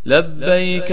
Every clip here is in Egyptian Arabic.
لبيك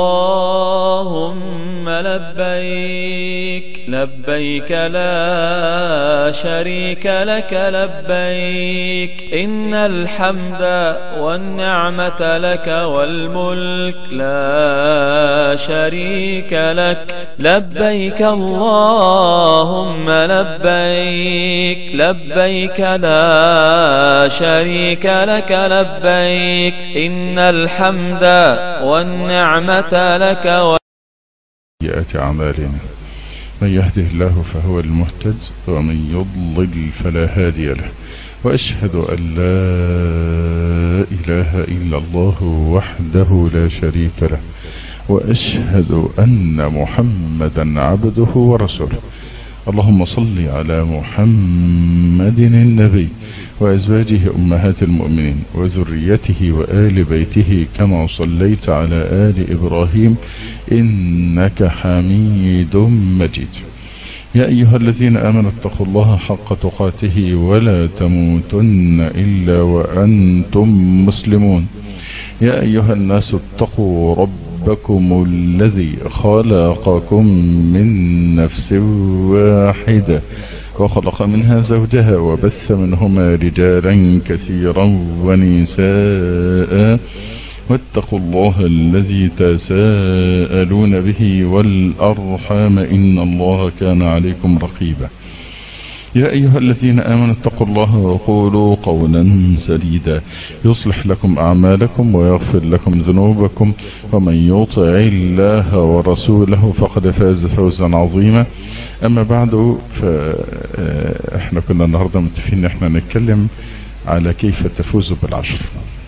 اللهم لبيك لبيك لا شريك لك لبيك إن الحمد والنعمة لك والملك لا شريك لك لبيك اللهم لبيك لبيك لا شريك لك لبيك إن الحمد والنعمة لك و... سيئات أعمالنا من يهده الله فهو المهتد ومن يضلل فلا هادي له وأشهد أن لا إله إلا الله وحده لا شريك له وأشهد أن محمدا عبده ورسوله اللهم صل على محمد النبي وأزواجه أمهات المؤمنين وذريته وآل بيته كما صليت على آل إبراهيم إنك حميد مجيد يا أيها الذين آمنوا اتقوا الله حق تقاته ولا تموتن إلا وأنتم مسلمون يا أيها الناس اتقوا ربكم الذي خلقكم من نفس واحدة وخلق منها زوجها وبث منهما رجالا كثيرا ونساء واتقوا الله الذي تساءلون به والأرحام إن الله كان عليكم رقيبا يا أيها الذين آمنوا اتقوا الله وقولوا قولا سديدا يصلح لكم أعمالكم ويغفر لكم ذنوبكم ومن يطع الله ورسوله فقد فاز فوزا عظيما أما بعد فإحنا كنا النهاردة متفقين إحنا نتكلم على كيف تفوز بالعشر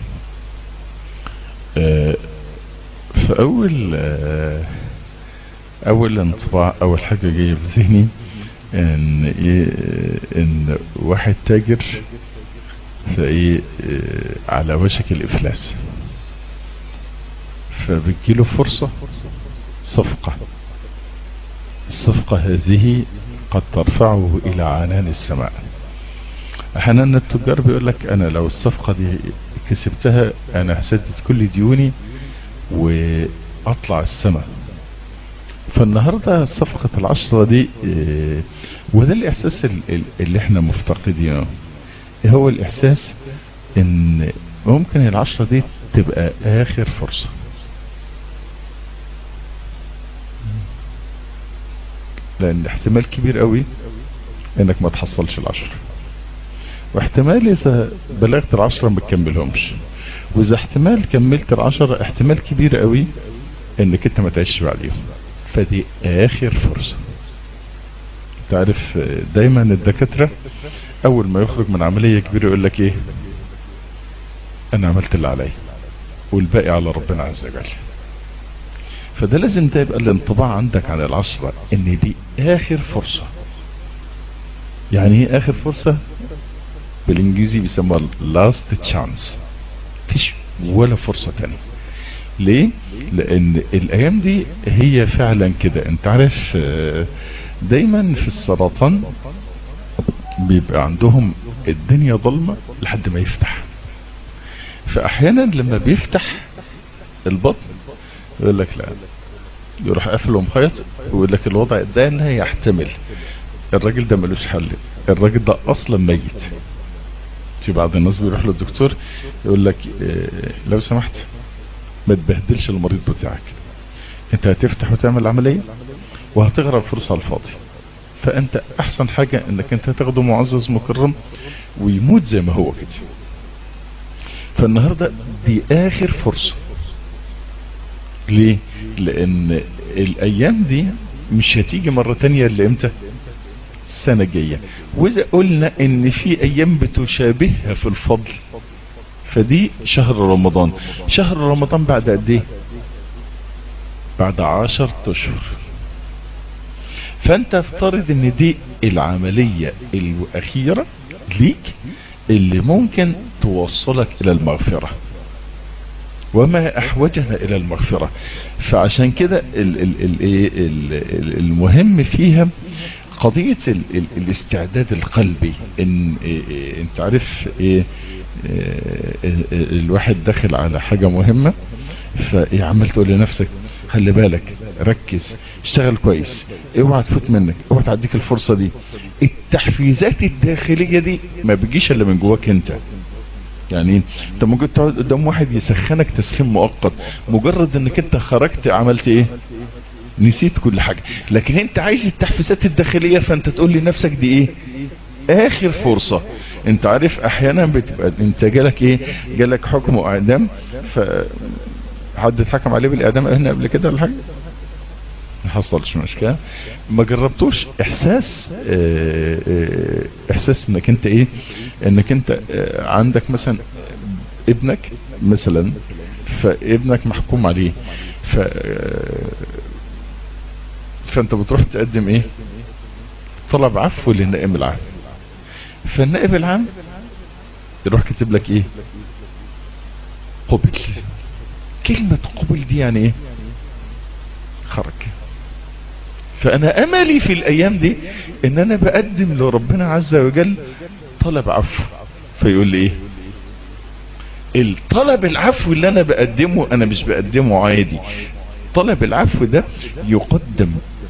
فأول أول انطباع أول حاجة جاية في ذهني ان ايه ان واحد تاجر فايه على وشك الافلاس فبتجيله فرصة صفقة الصفقة هذه قد ترفعه الى عنان السماء احيانا التجار بيقول لك انا لو الصفقة دي كسبتها انا هسدد كل ديوني واطلع السماء فالنهاردة صفقة العشرة دي اه وده الاحساس اللي احنا مفتقدينه هو الاحساس ان ممكن العشرة دي تبقى اخر فرصة لان احتمال كبير قوي انك ما تحصلش العشرة واحتمال اذا بلغت العشرة ما تكملهمش واذا احتمال كملت العشرة احتمال كبير قوي انك انت ما تعيش بعديهم فدي اخر فرصة تعرف دايما الدكاترة اول ما يخرج من عملية كبيرة يقول لك ايه انا عملت اللي عليا والباقي على ربنا عز وجل فده لازم ده يبقى الانطباع عندك عن العشرة ان دي اخر فرصة يعني ايه اخر فرصة بالانجليزي بيسموها last chance مفيش ولا فرصة تانية ليه لان الايام دي هي فعلا كده انت عارف دايما في السرطان بيبقى عندهم الدنيا ضلمة لحد ما يفتح فاحيانا لما بيفتح البطن يقول لك لا يروح قافل ومخيط ويقول لك الوضع ده لا يحتمل الراجل ده ملوش حل الراجل ده اصلا ميت في بعض الناس بيروح للدكتور يقول لك لو سمحت ما تبهدلش المريض بتاعك انت هتفتح وتعمل عملية وهتغرب فرصة على الفاضي فانت احسن حاجة انك انت تاخده معزز مكرم ويموت زي ما هو كده فالنهاردة دي اخر فرصة ليه لان الايام دي مش هتيجي مرة تانية اللي امتى السنة الجاية واذا قلنا ان في ايام بتشابهها في الفضل فدي شهر رمضان شهر رمضان بعد قد ايه بعد عشر اشهر فانت افترض ان دي العملية الاخيرة ليك اللي ممكن توصلك الى المغفرة وما احوجنا الى المغفرة فعشان كده المهم فيها قضية ال ال الاستعداد القلبي ان إيه إيه انت عارف ايه, إيه الواحد داخل على حاجة مهمة فايه عمال تقول لنفسك خلي بالك ركز اشتغل كويس اوعى تفوت منك اوعى تعديك الفرصة دي التحفيزات الداخلية دي ما بيجيش الا من جواك انت يعني انت ممكن تقعد قدام واحد يسخنك تسخين مؤقت مجرد انك انت خرجت عملت ايه نسيت كل حاجة لكن انت عايز التحفيزات الداخلية فانت تقول لنفسك دي ايه اخر فرصة انت عارف احيانا بتبقى انت جالك ايه جالك حكم اعدام ف حد اتحكم عليه بالاعدام هنا قبل كده ولا حاجة ما حصلش مشكلة ما جربتوش احساس اه اه احساس انك انت ايه انك انت اه عندك مثلا ابنك مثلا فابنك محكوم عليه ف فانت بتروح تقدم ايه طلب عفو للنائب العام فالنائب العام يروح كاتب لك ايه قبل كلمة قبل دي يعني ايه خرج فانا املي في الايام دي ان انا بقدم لربنا عز وجل طلب عفو فيقول لي ايه الطلب العفو اللي انا بقدمه انا مش بقدمه عادي طلب العفو ده يقدم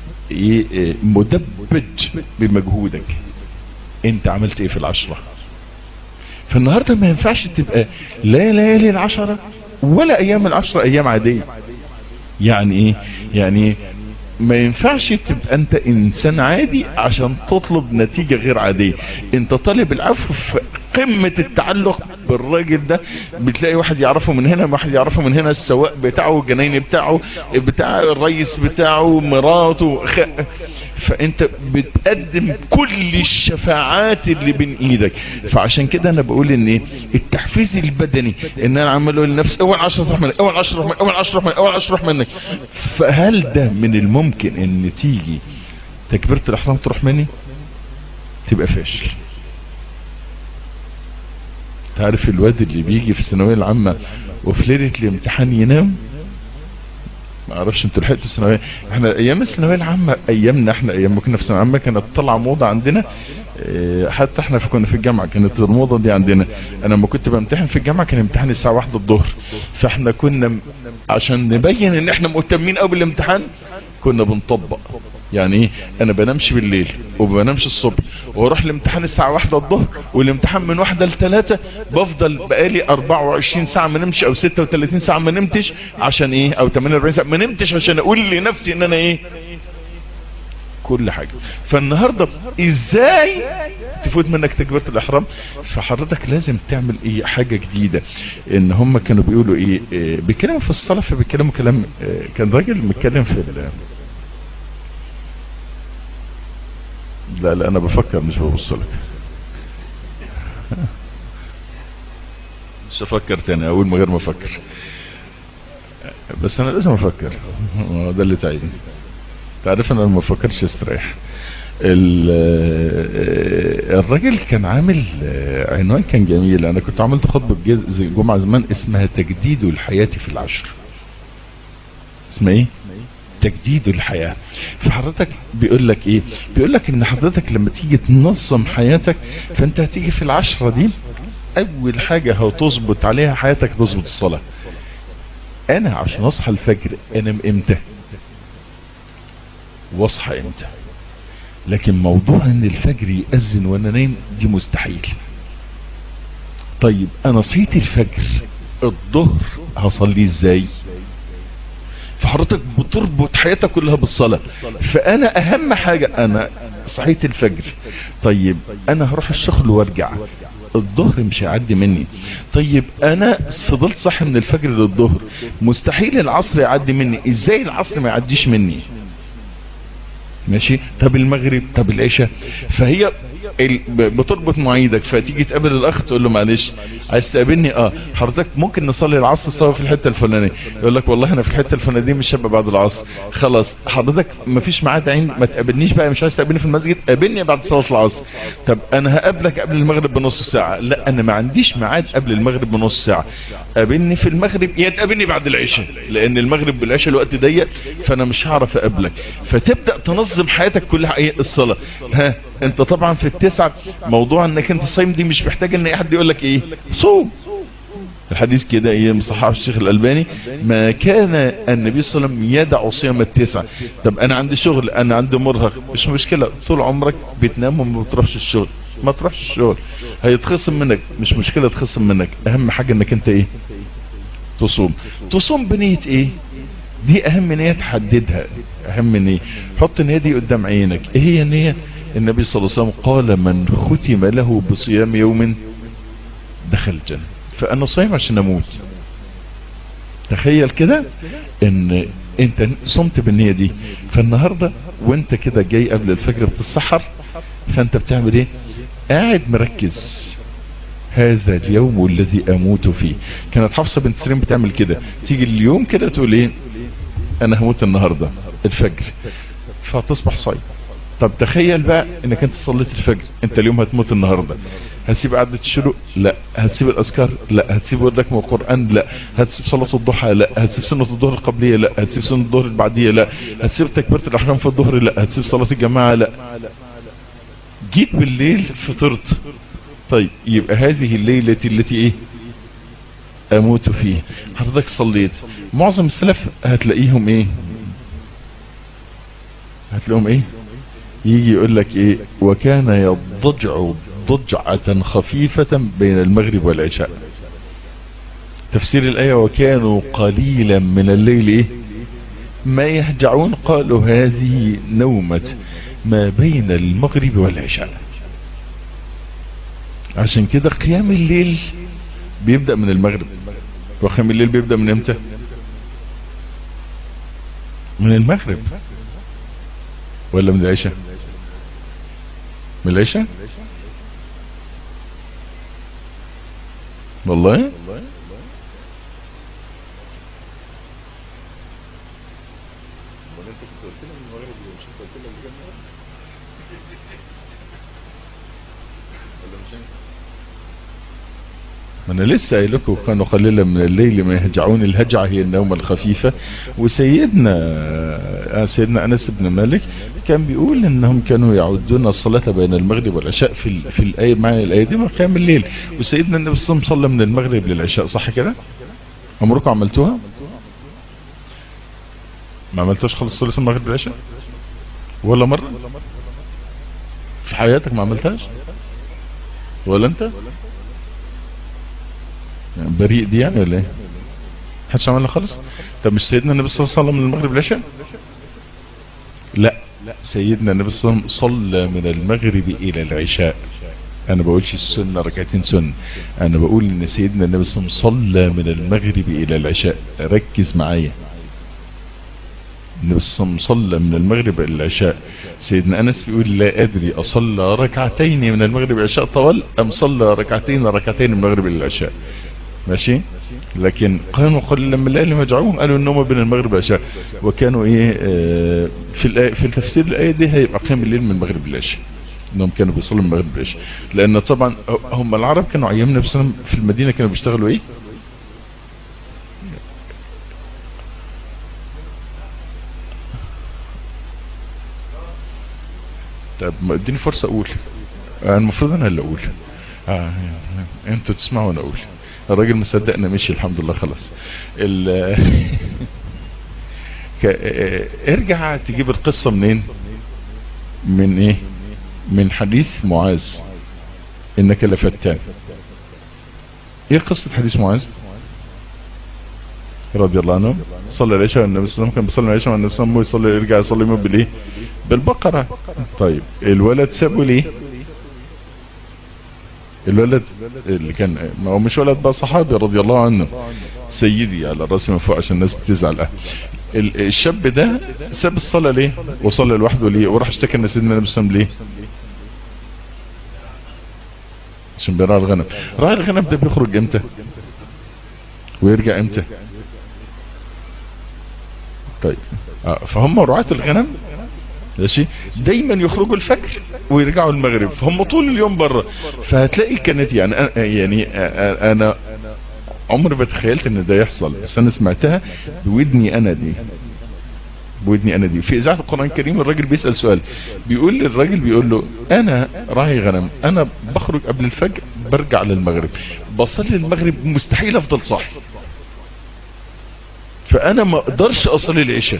مدبج بمجهودك انت عملت ايه في العشرة فالنهاردة ما ينفعش تبقى لا ليالي العشرة ولا ايام العشرة ايام عادية يعني ايه يعني ما ينفعش تبقى انت انسان عادي عشان تطلب نتيجة غير عادية انت طالب العفو في قمة التعلق بالراجل ده بتلاقي واحد يعرفه من هنا واحد يعرفه من هنا السواق بتاعه الجناين بتاعه بتاع الرئيس بتاعه مراته خ... فانت بتقدم كل الشفاعات اللي بين ايدك فعشان كده انا بقول ان ايه التحفيز البدني ان انا عمال اقول لنفسي اول عشرة تروح منك اول عشرة منك اول عشرة منك اول عشرة منك فهل ده من الممكن ان تيجي تكبيرة الاحرام تروح مني تبقى فاشل تعرف الواد اللي بيجي في الثانويه العامه وفي ليله الامتحان ينام ما اعرفش انتوا لحقتوا الثانويه احنا ايام الثانويه العامه ايامنا احنا ايام ما كنا في الثانويه العامه كانت طالعه موضه عندنا اه حتى احنا كنا في الجامعه كانت الموضه دي عندنا انا لما كنت بمتحن في الجامعه كان امتحان الساعه 1 الظهر فاحنا كنا عشان نبين ان احنا مهتمين قوي بالامتحان كنا بنطبق يعني ايه انا بنامش بالليل وبنامش الصبح واروح الامتحان الساعة واحدة الظهر والامتحان من واحدة لثلاثة بفضل بقالي 24 ساعة ما نمش او 36 ساعة ما نمتش عشان ايه او 48 ساعة ما نمتش عشان اقول لنفسي ان انا ايه كل حاجة فالنهاردة ازاي تفوت منك تكبيرة الاحرام فحضرتك لازم تعمل ايه حاجة جديدة ان هم كانوا بيقولوا ايه, إيه بيتكلموا في الصلاة فبيتكلموا كلام إيه كان راجل متكلم في لا لا انا بفكر مش ببص لك مش افكر تاني اقول من غير ما افكر بس انا لازم افكر ده اللي تعيني تعرف انا لما افكرش استريح الراجل كان عامل عنوان كان جميل انا كنت عملت خطبة جمعة زمان اسمها تجديد الحياة في العشر اسمها ايه تجديد الحياة فحضرتك بيقول لك ايه بيقول لك ان حضرتك لما تيجي تنظم حياتك فانت هتيجي في العشرة دي اول حاجة هتظبط عليها حياتك تظبط الصلاة انا عشان اصحى الفجر انام امتى واصحى امتى لكن موضوع ان الفجر يأذن وانا نايم دي مستحيل طيب انا صحيت الفجر الظهر هصلي ازاي فحضرتك بتربط حياتك كلها بالصلاة فانا اهم حاجة انا صحيت الفجر طيب انا هروح الشغل وارجع الظهر مش هيعدي مني طيب انا فضلت صاحي من الفجر للظهر مستحيل العصر يعدي مني ازاي العصر ما يعديش مني ماشي طب المغرب طب العشاء فهي ال- ب- بتربط مواعيدك فتيجي تقابل الاخ تقول له معلش عايز تقابلني اه حضرتك ممكن نصلي العصر سوا في الحته الفلانيه يقول لك والله انا في الحته الفلانيه دي مش هبقى بعد العصر خلاص حضرتك مفيش ميعاد عين ما تقابلنيش بقى مش عايز تقابلني في المسجد قابلني بعد صلاه العصر طب انا هقابلك قبل المغرب بنص ساعه لا انا ما عنديش ميعاد قبل المغرب بنص ساعه قابلني في المغرب يا تقابلني بعد العشاء لان المغرب بالعشاء الوقت ضيق فانا مش هعرف اقابلك فتبدا تنظم حياتك كلها ايه الصلاه ها انت طبعا في التسعه موضوع انك انت صايم دي مش محتاج ان اي حد يقول لك ايه صوم الحديث كده ايه مصحح الشيخ الالباني ما كان النبي صلى الله عليه وسلم يدع صيام التسعه طب انا عندي شغل انا عندي مرهق مش مشكله طول عمرك بتنام وما بتروحش الشغل ما تروحش الشغل هيتخصم منك مش مشكله تخصم منك اهم حاجه انك انت ايه تصوم تصوم بنيه ايه دي اهم نية تحددها اهم نية حط النية دي قدام عينك ايه هي النية النبي صلى الله عليه وسلم قال من ختم له بصيام يوم دخل الجنة فانا صايم عشان اموت تخيل كده ان انت صمت بالنية دي فالنهاردة وانت كده جاي قبل الفجر بتتسحر فانت بتعمل ايه قاعد مركز هذا اليوم الذي اموت فيه كانت حفصة بنت سيرين بتعمل كده تيجي اليوم كده تقول ايه انا هموت النهاردة الفجر فتصبح صايم طب تخيل بقى انك انت صليت الفجر انت اليوم هتموت النهاردة هتسيب قعدة الشروق لا هتسيب الاذكار لا هتسيب وردك من القرآن لا هتسيب صلاة الضحى لا هتسيب سنة الظهر القبلية لا هتسيب سنة الظهر البعدية لا هتسيب تكبيرة الاحرام في الظهر لا هتسيب صلاة الجماعة لا جيت بالليل فطرت طيب يبقى هذه الليلة التي ايه اموت فيها حضرتك صليت معظم السلف هتلاقيهم ايه هتلاقيهم ايه يجي يقول لك ايه وكان يضجع ضجعة خفيفة بين المغرب والعشاء تفسير الآية وكانوا قليلا من الليل ايه ما يهجعون قالوا هذه نومة ما بين المغرب والعشاء عشان كده قيام الليل بيبدأ من المغرب وقيام الليل بيبدأ من امتى من المغرب ولا من العشاء من العشاء والله انا لسه قايل لكم كانوا قليلا من الليل ما يهجعون الهجعه هي النوم الخفيفه وسيدنا سيدنا انس بن مالك كان بيقول انهم كانوا يعدون الصلاه بين المغرب والعشاء في ال... في الايه معايا الايه دي قيام الليل وسيدنا النبي صلى الله عليه وسلم صلى من المغرب للعشاء صح كده عمركم عملتوها ما عملتوش خالص صلاه المغرب والعشاء ولا مره في حياتك ما عملتهاش ولا انت بريء دي يعني ولا ايه محدش عملها خالص طب مش سيدنا النبي صلى الله عليه وسلم من المغرب العشاء لا سيدنا النبي صلى الله عليه وسلم صلى من المغرب الى العشاء انا بقولش السنة ركعتين سنة انا بقول ان سيدنا النبي صلى الله عليه وسلم صلى من المغرب الى العشاء ركز معايا النبي صلى الله عليه وسلم صلى من المغرب الى العشاء سيدنا انس بيقول لا ادري اصلى ركعتين من المغرب الى العشاء طول ام صلى ركعتين ركعتين من المغرب الى العشاء ماشي لكن كانوا قليلا من الليل مجعوهم قالوا انهم بين المغرب والعشاء وكانوا ايه آه في الآية في التفسير الايه دي هيبقى قيام الليل من المغرب للعشاء انهم كانوا بيصلوا من المغرب للعشاء لان طبعا هم العرب كانوا ايام النبي صلى الله عليه وسلم في المدينه كانوا بيشتغلوا ايه طب ما اديني فرصه اقول آه المفروض انا اللي اقول آه انتوا تسمعوا وانا اقول الراجل مصدقنا مشي الحمد لله خلاص ارجع تجيب القصة منين من ايه من حديث معاذ انك لفتان ايه قصة حديث معاذ رضي الله عنه صلى العشاء والنبي صلى الله عليه وسلم كان بيصلي العشاء والنبي صلى الله عليه وسلم يصلي يرجع يصلي بالايه بالبقرة طيب الولد سابه ليه الولد اللي كان ما هو مش ولد بقى صحابي رضي الله عنه سيدي على راسي من فوق عشان الناس بتزعل اه الشاب ده ساب الصلاة ليه وصلى لوحده ليه وراح اشتكى ان سيدنا النبي صلى الله عليه وسلم ليه عشان بيراعي الغنم راعي الغنم ده بيخرج امتى ويرجع امتى طيب آه فهم رعاة الغنم ماشي دايما يخرجوا الفجر ويرجعوا المغرب فهم طول اليوم بره فهتلاقي كانت يعني أنا يعني انا عمري ما تخيلت ان ده يحصل بس انا سمعتها بودني انا دي بودني انا دي في اذاعه القران الكريم الراجل بيسال سؤال بيقول للراجل بيقول له انا راعي غنم انا بخرج قبل الفجر برجع للمغرب بصلي المغرب مستحيل افضل صاحي فانا ما اقدرش اصلي العشاء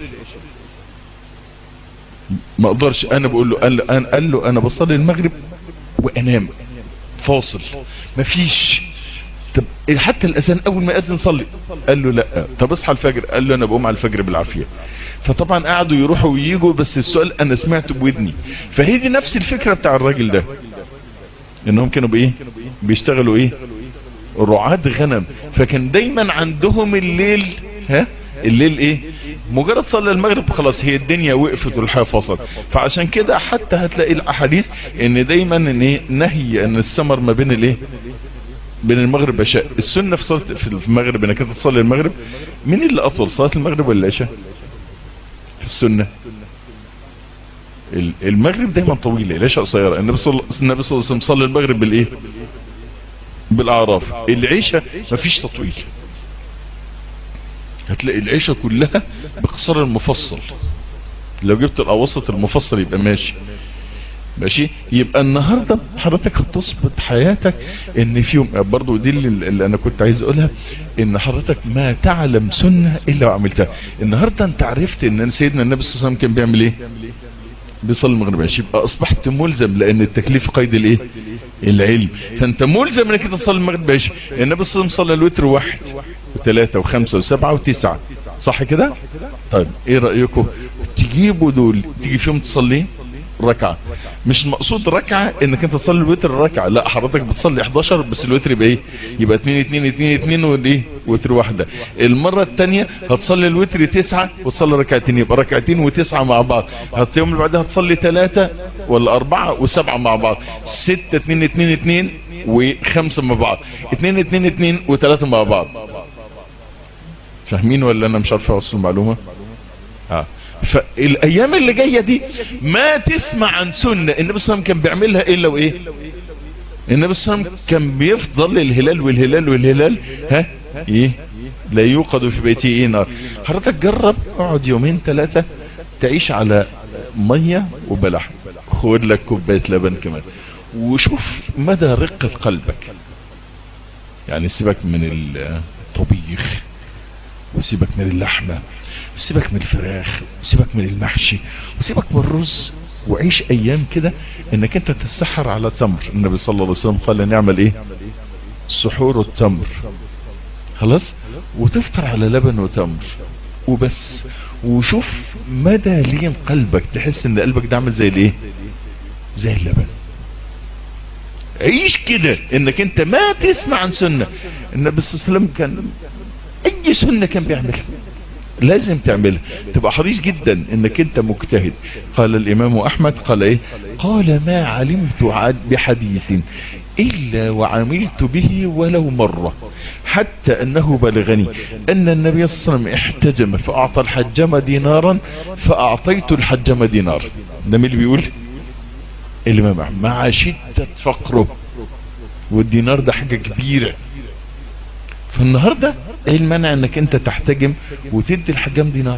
ما اقدرش انا بقول له قال له انا, قال له أنا بصلي المغرب وانام فاصل مفيش طب حتى الاذان اول ما اذن صلي قال له لا طب اصحى الفجر قال له انا بقوم على الفجر بالعافيه فطبعا قعدوا يروحوا وييجوا بس السؤال انا سمعته بودني فهي دي نفس الفكره بتاع الراجل ده انهم كانوا بايه بيشتغلوا ايه رعاة غنم فكان دايما عندهم الليل ها الليل ايه مجرد صلى المغرب خلاص هي الدنيا وقفت والحياة فصل فعشان كده حتى هتلاقي الاحاديث ان دايما ان ايه نهي ان السمر ما بين الايه بين المغرب والعشاء السنة في صلاة في المغرب انك انت تصلي المغرب مين اللي اطول صلاة المغرب ولا العشاء في السنة المغرب دايما طويلة العشاء قصيرة النبي صلى الله عليه وسلم صلى المغرب بالايه بالاعراف العشاء مفيش تطويل هتلاقي العيشة كلها بقصار المفصل لو جبت الاوسط المفصل يبقى ماشي ماشي يبقى النهاردة حضرتك هتثبت حياتك ان في يوم برضو دي اللي, اللي انا كنت عايز اقولها ان حضرتك ما تعلم سنة الا وعملتها النهاردة انت عرفت ان سيدنا النبي صلى الله عليه وسلم كان بيعمل ايه بيصلي المغرب عشان يبقى اصبحت ملزم لان التكليف قيد الايه العلم فانت ملزم انك انت تصلي المغرب عشان النبي صلى الله عليه وسلم صلى الوتر واحد وثلاثة وخمسة وسبعة وتسعة صح كده طيب ايه رأيكم تجيبوا دول تيجي فيهم تصلي ركعة مش المقصود ركعة انك انت تصلي الوتر ركعة لا حضرتك بتصلي 11 بس الوتر يبقى ايه يبقى 2 2 2 2 وايه وتر واحدة المرة الثانية هتصلي الوتر تسعة وتصلي ركعتين يبقى ركعتين وتسعة مع بعض اليوم اللي بعدها هتصلي ثلاثة ولا اربعة وسبعة مع بعض ستة 2 2 2 وخمسة مع بعض 2 2 2 وثلاثة مع بعض فاهمين ولا انا مش عارف اوصل المعلومة ها فالايام اللي جاية دي ما تسمع عن سنة النبي صلى الله عليه وسلم كان بيعملها الا وايه النبي صلى الله عليه وسلم كان بيفضل الهلال والهلال والهلال ها ايه لا يوقد في بيته ايه نار حضرتك جرب اقعد يومين ثلاثة تعيش على مية وبلح خد لك كوباية لبن كمان وشوف مدى رقة قلبك يعني سيبك من الطبيخ وسيبك من اللحمة وسيبك من الفراخ وسيبك من المحشي وسيبك من الرز وعيش ايام كده انك انت تسحر على تمر النبي صلى الله عليه وسلم قال نعمل ايه سحور التمر خلاص وتفطر على لبن وتمر وبس وشوف مدى لين قلبك تحس ان قلبك ده عامل زي الايه زي اللبن عيش كده انك انت ما تسمع عن سنة النبي صلى الله عليه وسلم كان اي سنة كان بيعملها لازم تعملها تبقى حريص جدا انك انت مجتهد قال الامام احمد قال ايه قال ما علمت بحديث الا وعملت به ولو مرة حتى انه بلغني ان النبي صلى الله عليه وسلم احتجم فاعطى الحجم دينارا فاعطيت الحجم دينار ده مين اللي بيقول الامام احمد مع شدة فقره والدينار ده حاجة كبيرة فالنهاردة ايه المانع انك انت تحتجم وتدي الحجام دينار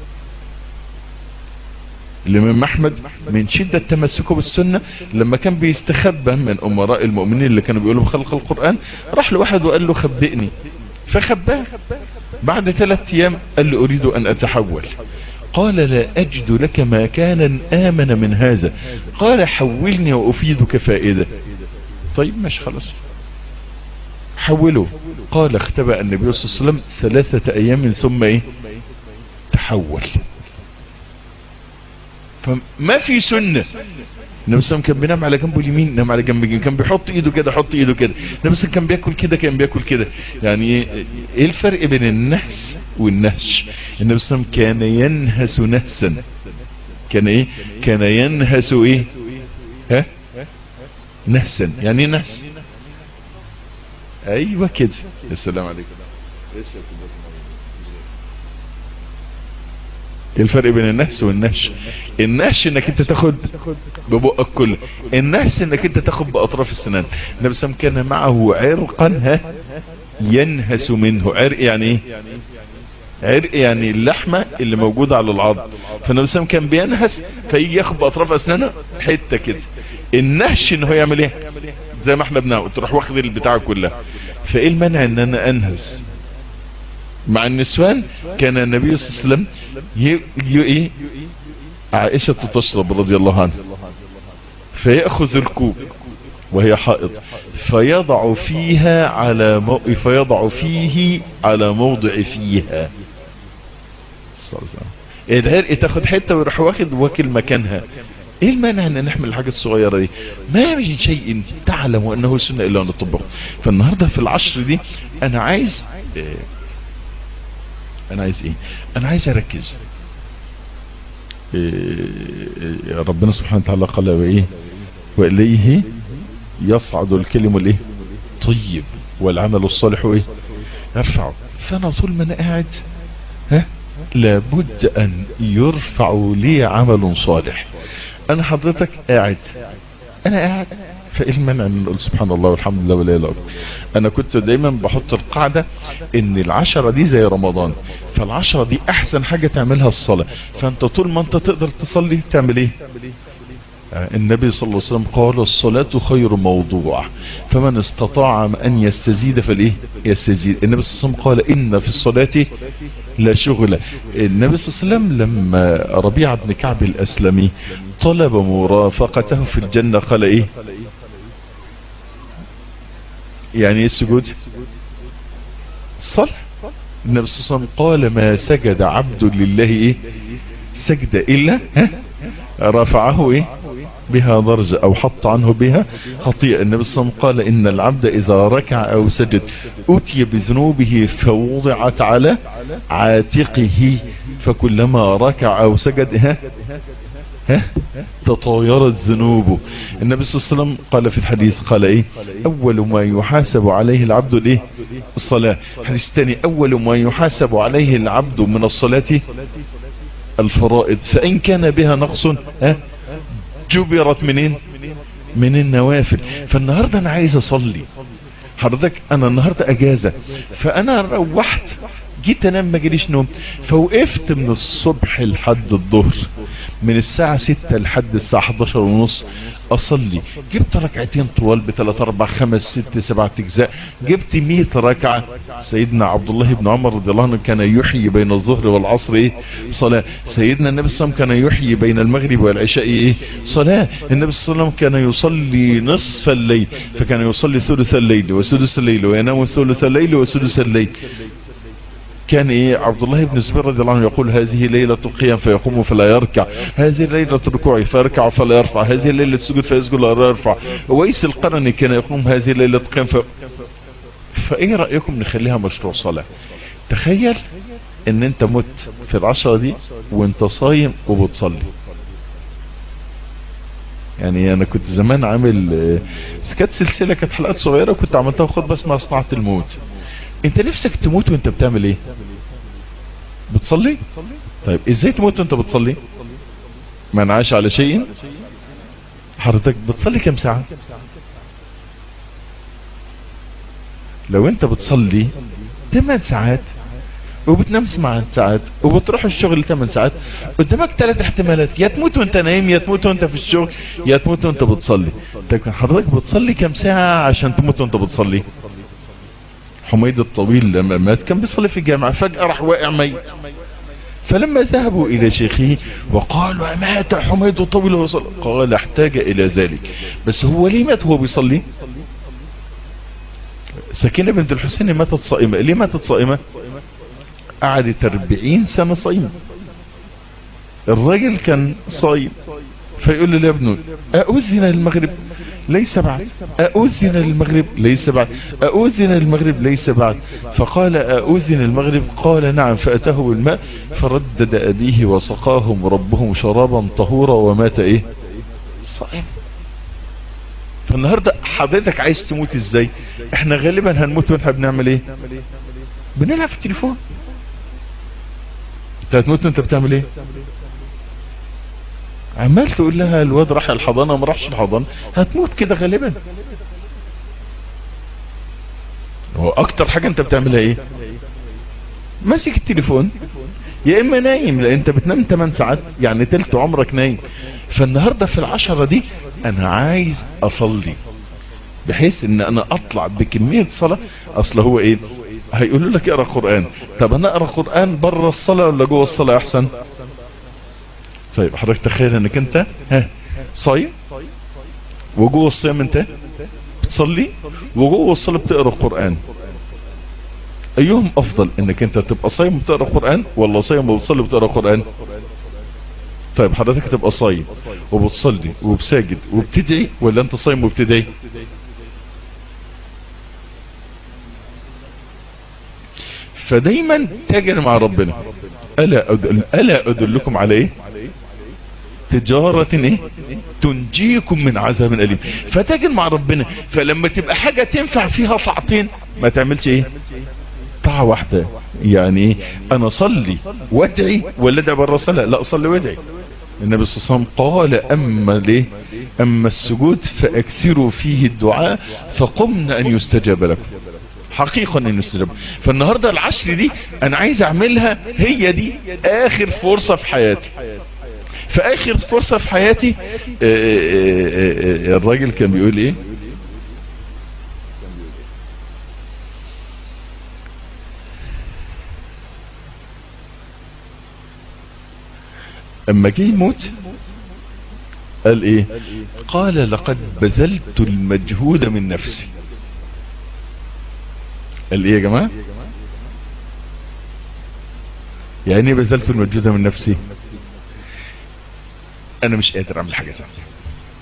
الامام احمد من شدة تمسكه بالسنة لما كان بيستخبى من امراء المؤمنين اللي كانوا بيقولوا خلق القرآن راح لواحد وقال له خبئني فخباه بعد ثلاث ايام قال له اريد ان اتحول قال لا اجد لك مكانا امن من هذا قال حولني وافيدك فائدة طيب ماشي خلاص حوله قال اختبأ النبي صلى الله عليه وسلم ثلاثة ايام ثم ايه تحول فما في سنة النبي صلى الله عليه وسلم كان بينام على جنبه اليمين نام على جنب اليمين كان بيحط ايده كده حط ايده كده النبي صلى كان بياكل كده كان بياكل كده يعني ايه الفرق بين النهس والنهش النبي صلى الله عليه وسلم كان ينهس نهسا كان ايه كان ينهس ايه ها نهسا يعني ايه نهس ايوه كده السلام عليكم ايه الفرق بين النهس والنهش النهش انك انت تاخد ببقك كله النهس انك انت تاخد باطراف السنان النبي صلى الله عليه وسلم كان معه عرقا ها ينهس منه عرق يعني ايه عرق يعني اللحمة اللي موجودة على العظم فالنبي صلى الله عليه وسلم كان بينهس فيجي ياخد باطراف اسنانه حتة كده النهش ان هو يعمل ايه زي ما احنا بنقول تروح واخد البتاع كلها فايه المنع ان انا انهس مع النسوان كان النبي صلى الله عليه وسلم ي... ايه عائشة تشرب رضي الله عنها فيأخذ الكوب وهي حائض فيضع فيها على مو... فيضع فيه على موضع فيها العرق تاخد حتة ويروح واخد واكل مكانها ايه المانع ان نحمل الحاجة الصغيرة دي ما من شيء تعلم انه سنة الا ان نطبقه فالنهاردة في العشر دي انا عايز إيه انا عايز ايه انا عايز اركز إيه ربنا سبحانه وتعالى قال وايه واليه يصعد الكلم الايه طيب والعمل الصالح ايه يرفعه فانا طول ما انا قاعد ها لابد ان يرفع لي عمل صالح انا حضرتك قاعد انا قاعد فايه المنع ان نقول سبحان الله والحمد لله ولا اله الا انا كنت دايما بحط القاعدة ان العشرة دي زي رمضان فالعشرة دي احسن حاجة تعملها الصلاة فانت طول ما انت تقدر تصلي تعمل ايه النبي صلى الله عليه وسلم قال الصلاة خير موضوع فمن استطاع ان يستزيد فالايه يستزيد النبي صلى الله عليه وسلم قال ان في الصلاة لا شغل النبي صلى الله عليه وسلم لما ربيع بن كعب الاسلمي طلب مرافقته في الجنة قال ايه يعني ايه السجود الصلاة النبي صلى الله عليه وسلم قال ما سجد عبد لله ايه سجد الا ها رفعه ايه بها درجة او حط عنه بها خطيئة النبي صلى الله عليه وسلم قال ان العبد اذا ركع او سجد اتي بذنوبه فوضعت على عاتقه فكلما ركع او سجد ها ها تطايرت ذنوبه النبي صلى الله عليه وسلم قال في الحديث قال ايه اول ما يحاسب عليه العبد الايه الصلاة الحديث الثاني اول ما يحاسب عليه العبد من الصلاة الفرائض فان كان بها نقص ها جبرت منين من النوافل فالنهاردة انا عايز اصلي حضرتك انا النهاردة اجازة فانا روحت جيت انام ما جاليش نوم فوقفت من الصبح لحد الظهر من الساعة 6 لحد الساعة 11 ونص اصلي جبت ركعتين طوال بثلاث اربع خمس ست سبعة اجزاء جبت 100 ركعة سيدنا عبد الله بن عمر رضي الله عنه كان يحيي بين الظهر والعصر ايه صلاة سيدنا النبي صلى الله عليه وسلم كان يحيي بين المغرب والعشاء ايه صلاة النبي صلى الله عليه وسلم كان يصلي نصف الليل فكان يصلي ثلث الليل وسدس الليل وينام ثلث الليل وسدس الليل كان ايه عبد الله بن الزبير رضي الله عنه يقول هذه ليلة القيام فيقوم فلا يركع هذه ليلة الركوع فيركع فلا يرفع هذه ليلة السجود فيسجد ولا يرفع ويس القرني كان يقوم هذه ليلة القيام ف... فايه رأيكم نخليها مشروع صلاة تخيل ان انت مت في العشرة دي وانت صايم وبتصلي يعني انا كنت زمان عامل كانت سلسلة كانت حلقات صغيرة كنت عملتها خطبة اسمها صناعة الموت انت نفسك تموت وانت بتعمل ايه بتصلي طيب ازاي تموت وانت بتصلي من عاش على شيء حضرتك بتصلي كم ساعة لو انت بتصلي 8 ساعات وبتنام 8 ساعات وبتروح الشغل 8 ساعات قدامك ثلاث احتمالات يا تموت وانت نايم يا تموت وانت في الشغل يا تموت وانت بتصلي طيب حضرتك بتصلي كم ساعة عشان تموت وانت بتصلي حميد الطويل لما مات كان بيصلي في الجامعة فجأة راح واقع ميت فلما ذهبوا الى شيخه وقالوا مات حميد الطويل وصل قال احتاج الى ذلك بس هو ليه مات وهو بيصلي سكينة بنت الحسين ماتت صائمة ليه ماتت صائمة قعدت 40 سنة صائمة الراجل كان صايم فيقول له يا ابنه أؤذن المغرب ليس بعد أؤذن المغرب ليس بعد أؤذن المغرب ليس بعد فقال أؤذن المغرب قال نعم فأتاه بالماء فردد أبيه وسقاهم ربهم شرابا طهورا ومات إيه صائم فالنهاردة حضرتك عايز تموت ازاي احنا غالبا هنموت واحنا بنعمل ايه بنلعب في التليفون انت هتموت وانت بتعمل ايه عمال تقول لها الواد راح الحضانة وما راحش الحضانة هتموت كده غالبا هو اكتر حاجة انت بتعملها ايه ماسك التليفون يا اما نايم لان انت بتنام 8 ساعات يعني تلت عمرك نايم فالنهاردة في العشرة دي انا عايز اصلي بحيث ان انا اطلع بكمية صلاة اصل هو ايه هيقولوا لك اقرا قرآن طب انا اقرا قرآن بره الصلاة ولا جوه الصلاة احسن طيب حضرتك تخيل انك انت ها صايم وجوه الصيام انت بتصلي وجوه الصلاة بتقرا القرآن ايهم افضل انك انت تبقى صايم وبتقرا قرآن ولا صايم وبتصلي وبتقرا قرآن طيب حضرتك تبقى صايم وبتصلي وبساجد وبتدعي ولا انت صايم وبتدعي فدايما تاجر مع ربنا الا أدل الا ادلكم على ايه تجارة ايه تنجيكم من عذاب اليم فتاجر مع ربنا فلما تبقى حاجة تنفع فيها طاعتين ما تعملش ايه طاعة واحدة يعني ايه انا صلي وادعي ولا ادعي بره صلاة لا اصلي وادعي النبي صلى الله عليه وسلم قال اما ليه اما السجود فاكثروا فيه الدعاء فقمنا ان يستجاب لكم حقيقة ان يستجاب فالنهاردة العشر دي انا عايز اعملها هي دي اخر فرصة في حياتي فاخر فرصة في حياتي الراجل كان بيقول ايه اما جه يموت قال ايه قال لقد بذلت المجهود من نفسي قال ايه يا جماعة يعني بذلت المجهود من نفسي انا مش قادر اعمل حاجة ثانيه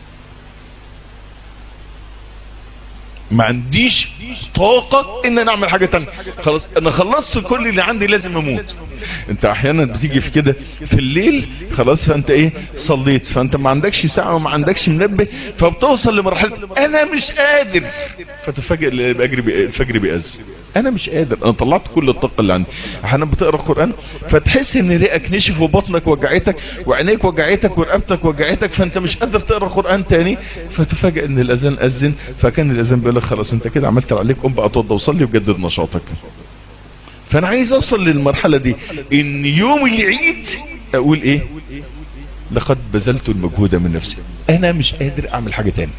ما عنديش طاقة ان انا اعمل حاجة تانية خلاص انا خلصت كل اللي عندي لازم اموت انت احيانا بتيجي في كده في الليل خلاص فانت ايه صليت فانت ما عندكش ساعة وما عندكش منبه فبتوصل لمرحلة انا مش قادر فتفاجئ الفجر بيأذن انا مش قادر انا طلعت كل الطاقة اللي عندي احيانا بتقرا القرآن فتحس ان ريقك نشف وبطنك وجعتك وعينيك وجعتك ورقبتك وجعتك فانت مش قادر تقرا قرآن تاني فتفاجئ ان الاذان اذن فكان الاذان بيقول لك خلاص انت كده عملت اللي عليك قوم بقى اتوضى وصلي وجدد نشاطك فانا عايز اوصل للمرحلة دي ان يوم العيد اقول ايه لقد بذلت المجهود من نفسي انا مش قادر اعمل حاجة تاني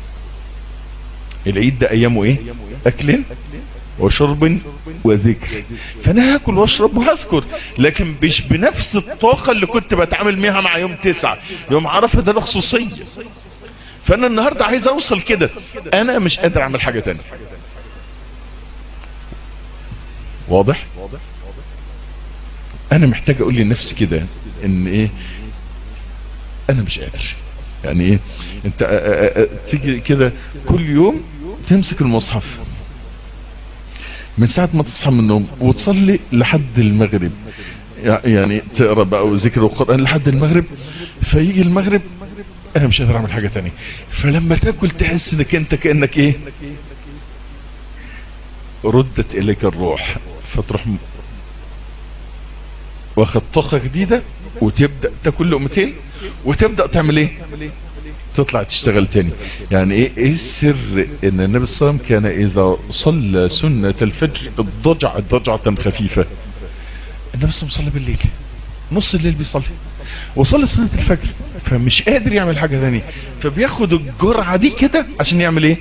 العيد ده ايامه ايه اكل وشرب وذكر فانا هاكل واشرب وهذكر لكن مش بنفس الطاقة اللي كنت بتعامل بيها مع يوم تسعة يوم عرفة ده خصوصية فانا النهاردة عايز اوصل كده انا مش قادر اعمل حاجة تانية واضح انا محتاج اقول لنفسي كده ان ايه انا مش قادر يعني ايه انت آآ آآ تيجي كده كل يوم تمسك المصحف من ساعة ما تصحى من النوم وتصلي لحد المغرب يعني تقرأ بقى وذكر القرآن لحد المغرب فيجي المغرب انا مش قادر اعمل حاجة تانية فلما تاكل تحس انك انت كأنك ايه ردت اليك الروح فتروح واخد طاقة جديدة وتبدأ تاكل لقمتين وتبدأ تعمل ايه تطلع تشتغل تاني يعني ايه ايه السر ان النبي صلى الله عليه وسلم كان اذا صلى سنة الفجر اضجع ضجعة خفيفة النبي صلى الله عليه وسلم بالليل نص الليل بيصلي وصلي سنة الفجر فمش قادر يعمل حاجة ثانيه فبياخد الجرعة دي كده عشان يعمل ايه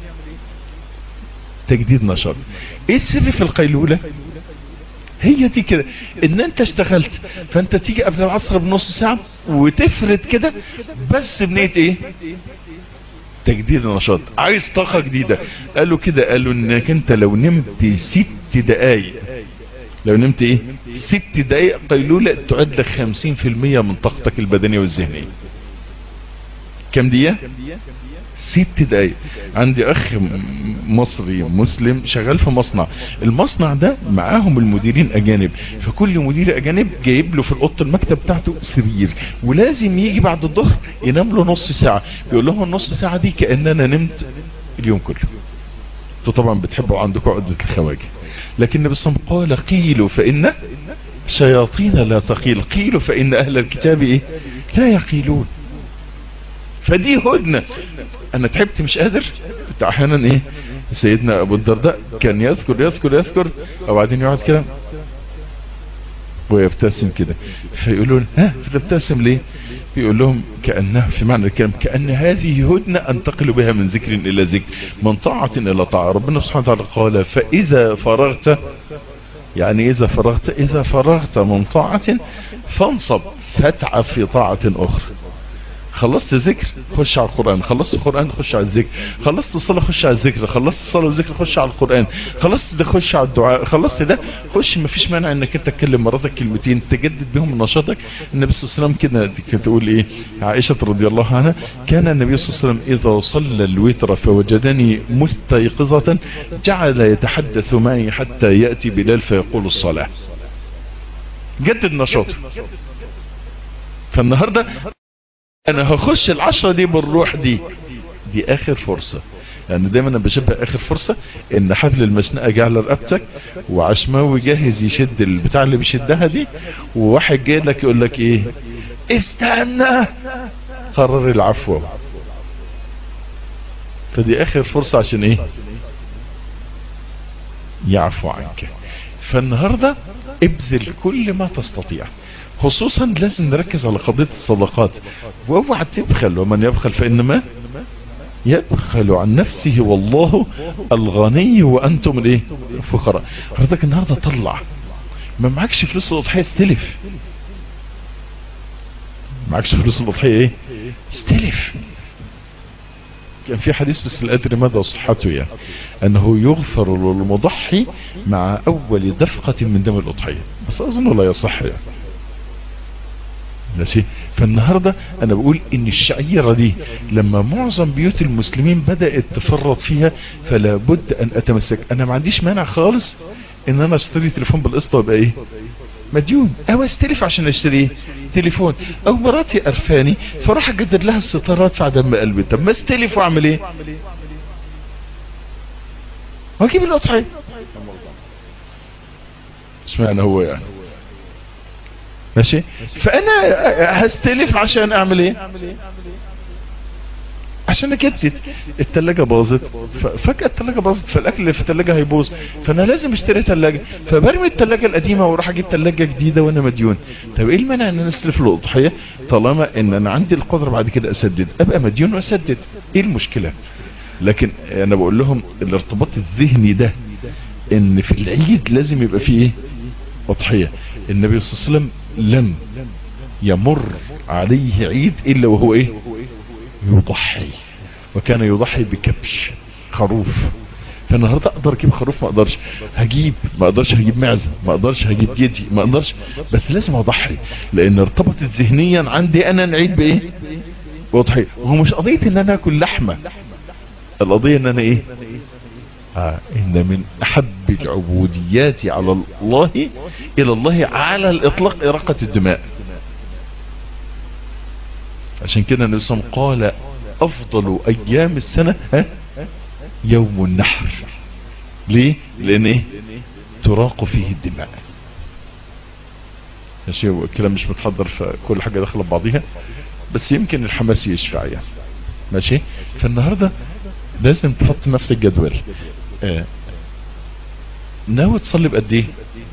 تجديد نشاط ايه السر في القيلولة هي دي كده ان انت اشتغلت فانت تيجي قبل العصر بنص ساعة وتفرد كده بس بنية ايه تجديد النشاط عايز طاقة جديدة قالوا كده قالوا انك انت لو نمت ست دقايق لو نمت ايه ست دقايق قيلولة تعد لك خمسين في المية من طاقتك البدنية والذهنية كم دقيقة ست دقايق عندي اخ مصري مسلم شغال في مصنع المصنع ده معاهم المديرين اجانب فكل مدير اجانب جايب له في الاوضه المكتب بتاعته سرير ولازم يجي بعد الظهر ينام له نص ساعه بيقول لهم النص ساعه دي كاننا نمت اليوم كله انتوا طبعا بتحبوا عندكم عده الخواجه لكن النبي صلى الله عليه وسلم قال قيلوا فان شياطين لا تقيل قيلوا فان اهل الكتاب ايه لا يقيلون فدي هدنة انا تعبت مش قادر احيانا ايه سيدنا ابو الدرداء كان يذكر يذكر يذكر وبعدين يقعد كده ويبتسم كده فيقولون ها بتبتسم ليه يقول لهم كأنها في معنى الكلام كأن هذه هدنة انتقل بها من ذكر الى ذكر من طاعة الى طاعة ربنا سبحانه وتعالى قال فاذا فرغت يعني اذا فرغت اذا فرغت من طاعة فانصب فاتعب في طاعة اخرى خلصت ذكر خش على القرآن خلصت القرآن خش على الذكر خلصت الصلاة خش على الذكر خلصت الصلاة والذكر خش على القرآن خلصت ده خش على الدعاء خلصت ده خش ما فيش مانع انك انت تكلم مراتك كلمتين تجدد بهم نشاطك النبي صلى الله عليه وسلم كده كانت تقول ايه عائشة رضي الله عنها كان النبي صلى الله عليه وسلم اذا صلى الوتر فوجدني مستيقظة جعل يتحدث معي حتى يأتي بلال فيقول الصلاة جدد نشاطه فالنهاردة انا هخش العشرة دي بالروح دي دي اخر فرصة لان يعني دايما انا بشبه اخر فرصة ان حبل المسنقة جه على رقبتك وعشماوي جاهز يشد البتاع اللي بيشدها دي وواحد جاي لك يقول لك ايه استنى قرر العفو فدي اخر فرصة عشان ايه يعفو عنك فالنهاردة ابذل كل ما تستطيع خصوصا لازم نركز على قضية الصدقات واوعى تبخل ومن يبخل فإنما يبخل عن نفسه والله الغني وأنتم الايه فقراء حضرتك النهاردة طلع ما معكش فلوس الأضحية استلف معكش فلوس الأضحية ايه استلف كان في حديث بس لا ادري مدى صحته يعني انه يغفر للمضحي مع اول دفقة من دم الاضحية بس اظن لا يصح يعني ماشي فالنهاردة انا بقول ان الشعيرة دي لما معظم بيوت المسلمين بدأت تفرط فيها فلا بد ان اتمسك انا ما عنديش مانع خالص ان انا اشتري تليفون بالقسط وابقى ايه مديون او استلف عشان اشتري تليفون او مراتي قرفاني فراح اجدد لها الستاره ادفع دم قلبي طب ما استلف واعمل ايه واجيب الاضحيه اشمعنى هو يعني ماشي فانا هستلف عشان اعمل ايه عشان اجدد التلاجة باظت فجأة التلاجة باظت فالاكل اللي في التلاجة هيبوظ فانا لازم اشتري تلاجة فبرمي التلاجة القديمة واروح اجيب تلاجة جديدة وانا مديون طب ايه المانع ان انا استلف الاضحية طالما ان انا عندي القدرة بعد كده اسدد ابقى مديون واسدد ايه المشكلة لكن انا بقول لهم الارتباط الذهني ده ان في العيد لازم يبقى فيه ايه اضحية النبي صلى الله عليه وسلم لم يمر عليه عيد الا وهو ايه يضحي وكان يضحي بكبش خروف فالنهاردة اقدر اجيب خروف ما اقدرش هجيب ما اقدرش هجيب معزة ما اقدرش هجيب جدي ما اقدرش بس لازم اضحي لان ارتبطت ذهنيا عندي انا نعيد بايه بضحي وهو مش قضية ان انا اكل لحمة القضية ان انا ايه آه ان من احب العبوديات على الله الى الله على الاطلاق اراقة الدماء عشان كده النبي صلى الله عليه وسلم قال افضل ايام السنة ها يوم النحر ليه لان ايه تراق فيه الدماء ماشي الكلام مش متحضر فكل حاجة داخله ببعضيها بس يمكن الحماس يشفع يعني ماشي فالنهاردة لازم تحط نفسك جدول آه. ناوي تصلي بقد ايه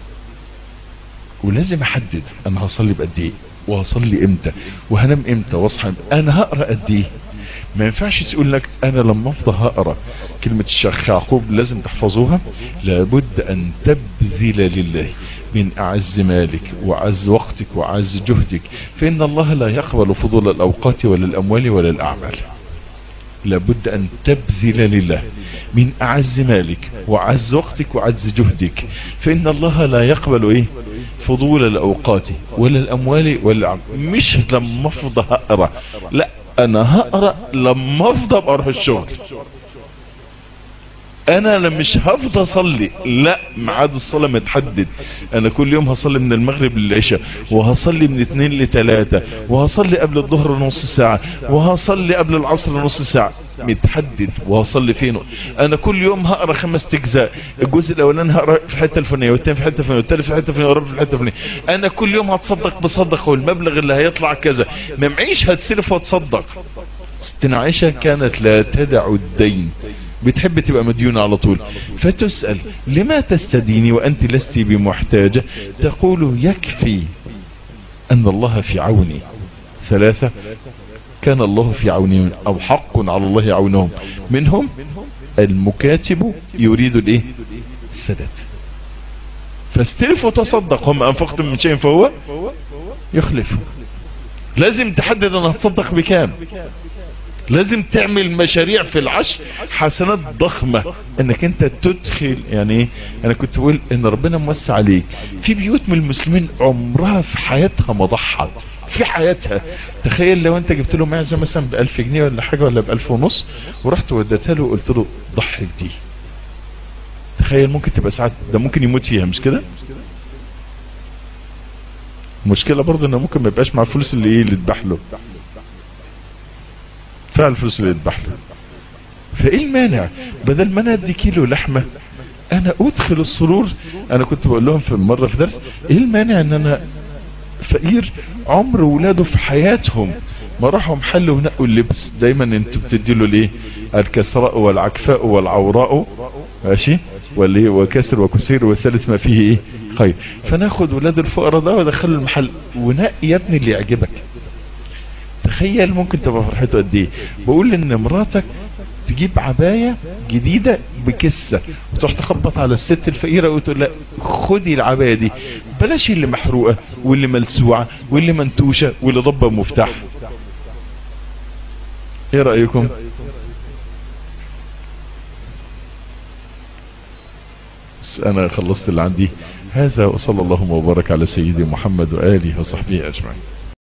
ولازم احدد انا هصلي بقد ايه وهصلي امتى وهنام امتى واصحى انا هقرا قد ايه ما ينفعش تقول لك انا لما افضل هقرا كلمة الشيخ يعقوب لازم تحفظوها لابد ان تبذل لله من اعز مالك وعز وقتك وعز جهدك فان الله لا يقبل فضول الاوقات ولا الاموال ولا الاعمال لابد ان تبذل لله من اعز مالك وعز وقتك وعز جهدك فان الله لا يقبل ايه فضول الاوقات ولا الاموال ولا الأعمال. مش لما افضى هقرا لا انا هقرأ لما افضى ابقى اروح الشغل انا لا مش هفضى اصلي لا ميعاد الصلاة متحدد انا كل يوم هصلي من المغرب للعشاء وهصلي من اتنين لتلاتة وهصلي قبل الظهر نص ساعة وهصلي قبل العصر نص ساعة متحدد وهصلي فين انا كل يوم هقرا خمس اجزاء الجزء الاولاني هقرا في الحته الفلانيه والثاني في الحته الفلانيه والثالث في الحته الفلانيه والرابع في الحته الفلانيه انا كل يوم هتصدق بصدقه والمبلغ اللي هيطلع كذا ما معيش هتسلف واتصدق ستنا عائشه كانت لا تدع الدين بتحب تبقى مديونة على طول فتسأل لما تستديني وأنت لست بمحتاجة تقول يكفي أن الله في عوني ثلاثة كان الله في عونهم أو حق على الله عونهم منهم المكاتب يريد الايه السداد فاستلف وتصدق هم أنفقتم من شيء فهو يخلف لازم تحدد أنا هتصدق بكام لازم تعمل مشاريع في العشر حسنات ضخمة انك انت تدخل يعني ايه انا كنت بقول ان ربنا موسع عليك في بيوت من المسلمين عمرها في حياتها ما ضحت في حياتها تخيل لو انت جبت له معزة مثلا بألف جنيه ولا حاجة ولا بألف ونص ورحت وديتها له وقلت له ضحك دي تخيل ممكن تبقى ساعات ده ممكن يموت فيها مش كده مشكلة برضه انه ممكن ما يبقاش مع الفلوس اللي ايه اللي تذبح له فعل الفلوس اللي يذبح له فايه المانع بدل ما انا ادي كيلو لحمة انا ادخل السرور انا كنت بقول لهم في مرة في درس ايه المانع ان انا فقير عمر ولاده في حياتهم ما راحوا محل ونقوا اللبس دايما انتوا بتديله ليه الكسراء والعكفاء والعوراء ماشي واللي وكسر وكسير والثالث ما فيه ايه خير فناخد ولاد الفقراء ده ودخله المحل ونقي يا ابني اللي يعجبك تخيل ممكن تبقى فرحته قد ايه بقول ان مراتك تجيب عباية جديدة بكسة وتروح تخبط على الست الفقيرة وتقول لا خدي العباية دي بلاش اللي محروقة واللي ملسوعة واللي منتوشة واللي ضبة مفتاح ايه رأيكم انا خلصت اللي عندي هذا وصلى الله وبارك على سيدي محمد وآله وصحبه اجمعين